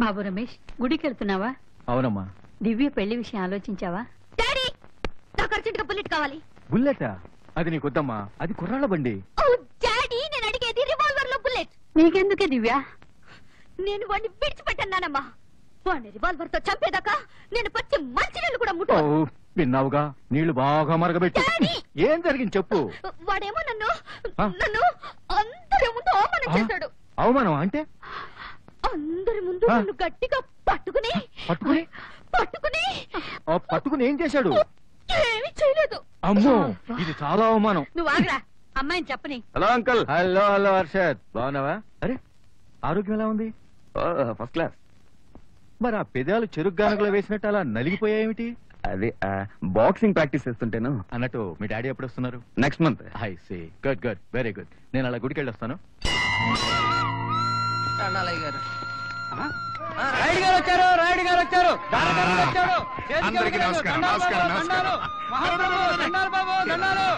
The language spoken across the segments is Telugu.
బాబు రమేష్ గుడికి వెళ్తున్నావా అవునమ్మా దివ్య పెళ్లి విషయం ఆలోచించావా డాడీ నాకు అర్జెంట్ గా బుల్లెట్ కావాలి బుల్లెటా అది నీకొద్దమ్మా అది కుర్రాళ్ళ బండి ఓ డాడీ నేను అడిగేది రివాల్వర్ లో బుల్లెట్ నీకెందుకే దివ్య నేను వాడిని విడిచిపెట్టన్నానమ్మా వాడిని రివాల్వర్ తో చంపేదాకా నేను పచ్చి మంచినీళ్ళు కూడా ఓ, ముట్టు విన్నావుగా నీళ్లు బాగా మరగబెట్టు డాడీ! ఏం జరిగింది చెప్పు వాడేమో నన్ను ఆ? నన్ను అందరి ముందు అవమానం ఆ? చేశాడు అవమానం అంటే అందరి ముందు ఆ? నన్ను గట్టిగా పట్టుకుని పట్టుకుని పట్టుకుని ఆ పట్టుకుని ఏం చేశాడు ఏమీ చేయలేదు అమ్మో ఇది చాలా అవమానం నువ్వు ఆగరా అమ్మాయిని చెప్పని hello uncle hello hello Harshad బాగున్నావా అరే ఆరోగ్యం ఎలా ఉంది ఫస్ట్ క్లాస్ మరి ఆ పెదాలు చెరుకు గానుగలో వేసినట్టు అలా నలిగిపోయాయేమిటి అది బాక్సింగ్ ప్రాక్టీస్ చేస్తుంటేను అన్నట్టు మీ డాడీ ఎప్పుడు వస్తున్నారు next month hi see good good very good నేను అలా గుడికి వెళ్ళొస్తాను రాయుడు గారు వచ్చారు రాయుడు గారు వచ్చారు దానకర్ణుడు వచ్చారు చేతికి అందరికీ ఎవరు నమస్కారం, దండాలు నమస్కారం, బాబు, నమస్కారం. దండాలు. మహాప్రభు దండాలు బాబు దండాలు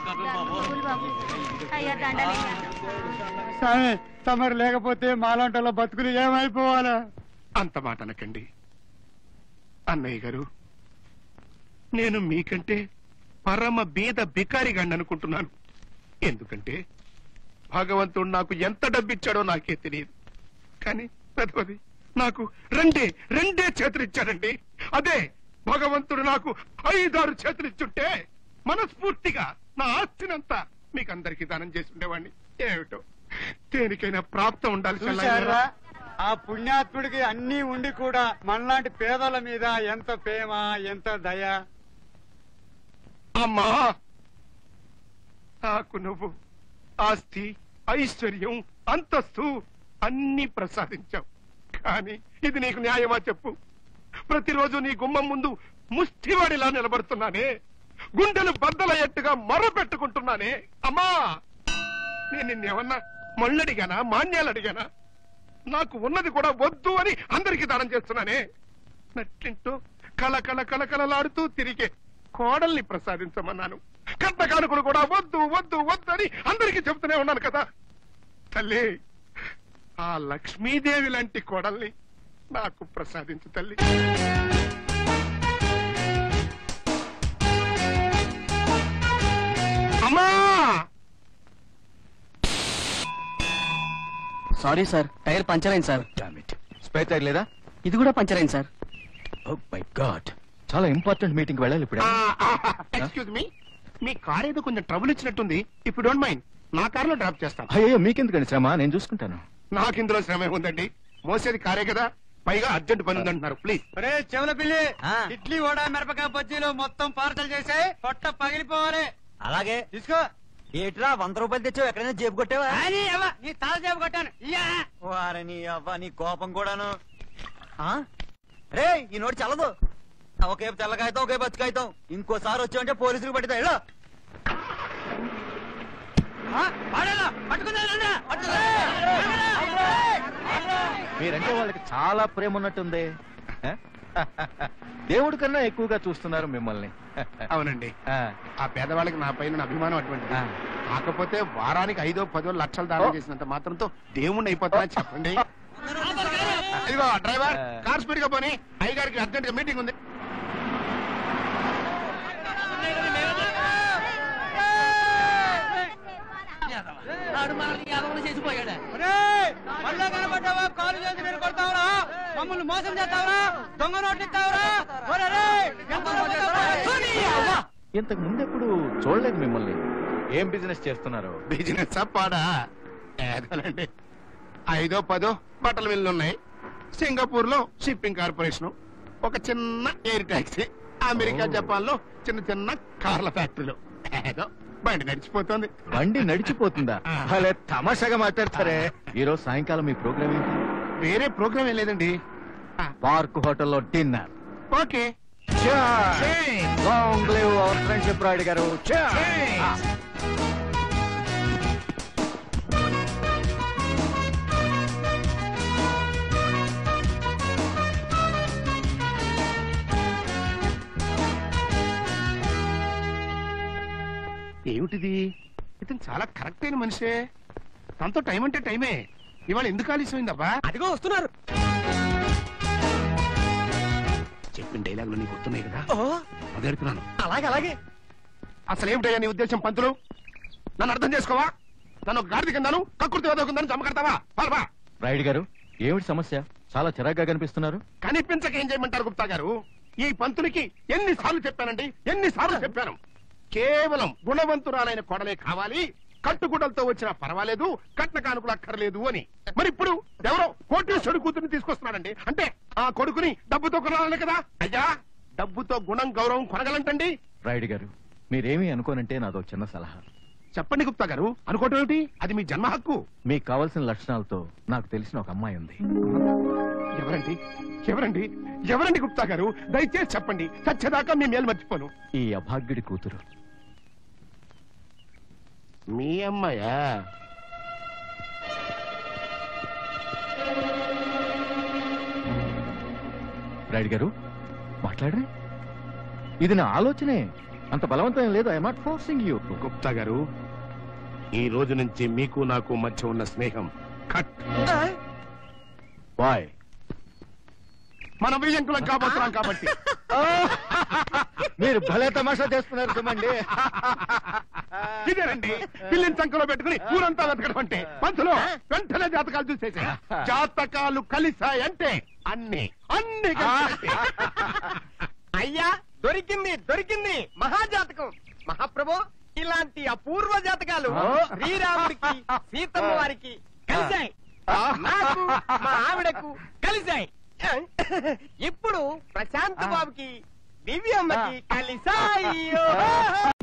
అయ్యా దండలయ్యా స్వామి తమరు లేకపోతే మాలాంటి బతుకులు ఏమైపోవాలా అంత మాట అనకండి అన్నయ్య గారు నేను మీకంటే పరమ బీద బికారిగాండి అనుకుంటున్నాను ఎందుకంటే భగవంతుడు నాకు ఎంత డబ్బిచ్చాడో నాకే తెలియదు కానీ పెద్దది నాకు రెండే రెండే చేతులు ఇచ్చాడండి అదే భగవంతుడు నాకు ఐదారు చేతులు ఇచ్చుంటే మనస్ఫూర్తిగా నా ఆస్తినంతా మీకు అందరికీ దానం చేసి ఉండేవాడిని ఏమిటో దేనికైనా ప్రాప్తం ఉండాలి చూశారా ఆ పుణ్యాత్ముడికి అన్ని ఉండి కూడా మనలాంటి పేదల మీద ఎంత ప్రేమ ఎంత దయ అమ్మా నాకు నువ్వు ఆస్తి ఐశ్వర్యం అంతస్తు అన్ని ప్రసాదించావు కానీ ఇది నీకు న్యాయమా చెప్పు ప్రతిరోజు నీ గుమ్మం ముందు ముష్టివాడిలా నిలబడుతున్నానే గుండెలు బద్దలయ్యట్టుగా మొర్ర పెట్టుకుంటున్నానే అమ్మా నేను నిన్నేమన్నా మళ్ళడిగానా మాన్యాలు అడిగానా నాకు ఉన్నది కూడా వద్దు అని అందరికీ దానం చేస్తున్నానే నట్టింటూ కళ కళ కళ కళలాడుతూ తిరిగే కోడల్ని ప్రసాదించమన్నాను కట్ట కానుకలు కూడా వద్దు వద్దు వద్దు అని అందరికీ చెబుతూనే ఉన్నాను కదా తల్లి ఆ లక్ష్మీదేవి లాంటి కోడల్ని నాకు ప్రసాదించు తల్లి అమ్మా సారీ సార్ టైర్ పంచర్ అయింది సార్ స్పేర్ టైర్ లేదా ఇది కూడా పంచర్ అయింది సార్ ఓ మై గాడ్ చాలా ఇంపార్టెంట్ మీటింగ్ వెళ్ళాలి ఇప్పుడు ఎక్స్క్యూజ్ మీ మీ కార్ ఏదో కొంచెం ట్రబుల్ ఇచ్చినట్టుంది ఇప్పుడు డోంట్ మైండ్ నా కార్ లో డ్రాప్ చేస్తాను అయ్యో మీకెందుకండి శ్రమ నేను చూసుకుంటాను నాకు ఇందులో శ్రమ ఉందండి మోసేది కారే కదా పైగా అర్జెంట్ పని ఉందంటున్నారు ప్లీజ్ ఒరే చెవుల పిల్లి ఇడ్లీ వడ మిరపకాయ బజ్జీలు మొత్తం పార్సల్ చేసాయి పొట్ట పగిలిపోవాలి అలాగే తీసుకో ఏట్రా వంద రూపాయలు తెచ్చావు ఎక్కడైనా జేబు కొట్టావా అని అవ్వ, నీ తల చేపు కొట్టాను ఇయ్యా. వారని అవ్వ నీ కోపం కూడాను ఆ? రే ఈ నోటి చల్లదు ఒకే తెల్లకాయతాం ఒకే బతుకాయతాం ఇంకోసారి వచ్చావంటే పోలీసులు పట్టిదా ఇలా ఆ, వాడేలా, పట్టుకుందానండి. మీరంటే వాళ్ళకి చాలా ప్రేమ ఉన్నట్టుంది ఆ? దేవుడి కన్నా ఎక్కువగా చూస్తున్నారు మిమ్మల్ని అవునండి ఆ, ఆ పేదవాళ్ళకి నా పైన అభిమానం అటువంటిది ఆ. కాకపోతే వారానికి ఐదో పదో లక్షలు దానం చేసినంత మాత్రంతో దేవుణ్ణి అయిపోతున్నా చెప్పండి ఇదిగో డ్రైవర్ కార్ స్పీడ్ గా పోనీ అయ్యగారికి అర్జెంట్ గా మీటింగ్ ఉంది ఒరేయ్, మళ్ళా కనబడ్డావా కాలు చేసి మీరు కొడతావురా మమ్మల్ని మోసం చేస్తావురా దొంగ నోట్లు ఇస్తావురా ఒరేయ్, ఎంత నమ్ముతావురా? తుని అవ్వ. ఇంతకు ముందెప్పుడు చూడలేదు మిమ్మల్ని ఏం బిజినెస్ చేస్తున్నారు బిజినెస్ పాడా ఏదోనండి ఐదో పదో బట్టల మిల్లు ఉన్నాయి సింగపూర్ లో షిప్పింగ్ కార్పొరేషన్ ఒక చిన్న ఎయిర్ టాక్సీ అమెరికా ఓ. జపాన్ లో చిన్న చిన్న కార్ల ఫ్యాక్టరీలు ఏదో బండి నడిచిపోతుంది బండి నడిచిపోతుందా ఆ. భలే తమాషాగా మాట్లాడతారే ఈ రోజు సాయంకాలం మీ ప్రోగ్రామ్ ఏంటి వేరే ప్రోగ్రామ్ ఏం లేదండి పార్క్ హోటల్లో dinner okay long live our friendship Rayudu garu Cheers. ఆ. ఏమిటిది ఇతను చాలా కరెక్ట్ అయిన మనిషే తనతో టైం అంటే టైమే ఇవాళ ఎందుకు ఆలస్యమైందబ్బా అదిగో వస్తున్నారు చెప్పిన డైలాగులు నీకు గుర్తున్నాయి కదా ఓ అదేడుతున్నాను అలాగే అలాగే అసలు ఏమిటయ్యా నీ ఉద్దేశం పంతులు నన్ను అర్థం చేసుకోవా నన్ను ఒక గాడిద కిందను కక్కుర్తి వేద కిందను చమకడతావా పాల్వా రాయుడు గారు ఏమిటి సమస్య చాలా చిరాగ్గా కనిపిస్తున్నారు కనిపించక ఏం చేయమంటారు గుప్తా గారు ఈ పంతులకి ఎన్నిసార్లు చెప్పానండి ఎన్నిసార్లు చెప్పాను కేవలం గుణవంతురాలైన కొడలే కావాలి కట్టుగుడ్డలతో వచ్చినా పర్వాలేదు కట్న కానుకలు అక్కర్లేదు అని మరి ఇప్పుడు ఎవరో కోటేశ్వరుడు కూతురిని తీసుకొస్తున్నాడండి అంటే ఆ కొడుకుని డబ్బుతో కొనాలని కదా అయ్యా డబ్బుతో గుణం గౌరవం కొనగలంటండి రాయుడు గారు మీరేమీ అనుకోనంటే నాదో చిన్న సలహా చెప్పండి గుప్తా గారు అనుకోవటం ఏమిటి అది మీ జన్మ హక్కు మీకు కావలసిన లక్షణాలతో నాకు తెలిసిన ఒక అమ్మాయి ఉంది ఎవరండి ఎవరండి ఎవరండి గుప్తా గారు దయచేసి చెప్పండి సత్యదాకా మీ మేలు మర్చిపోను ఈ అభాగ్యుడి కూతురు మీ అమ్మాయా రాయుడు గారు మాట్లాడరే ఇది నా ఆలోచనే అంత బలవంతం లేదు I not forcing you Gupta garu ఈ రోజు నుంచి మీకు నాకు మధ్య ఉన్న స్నేహం కట్ బాయ్ మనం విజయంకులం కాబోతున్నాం కాబట్టి మీరు భలే తమాషా చేస్తున్నారు చూడండి ఇదేనండి పిల్లిని సంఖలో పెట్టుకుని ఊరంతా వెతకడం అంటే పంతులు వెంటనే జాతకాలు చూసేసి జాతకాలు కలిసాయంటే అన్ని అన్ని కలిసాయి. అయ్యా దొరికింది దొరికింది మహాజాతకం మహాప్రభు ఇలాంటి అపూర్వ జాతకాలు శ్రీరాముడికి సీతమ్మ వారికి కలిశాయి నాకు మా ఆవిడకు కలిశాయి ఇప్పుడు ప్రశాంత్ బాబుకి దివ్యమ్మకి కలిసాయి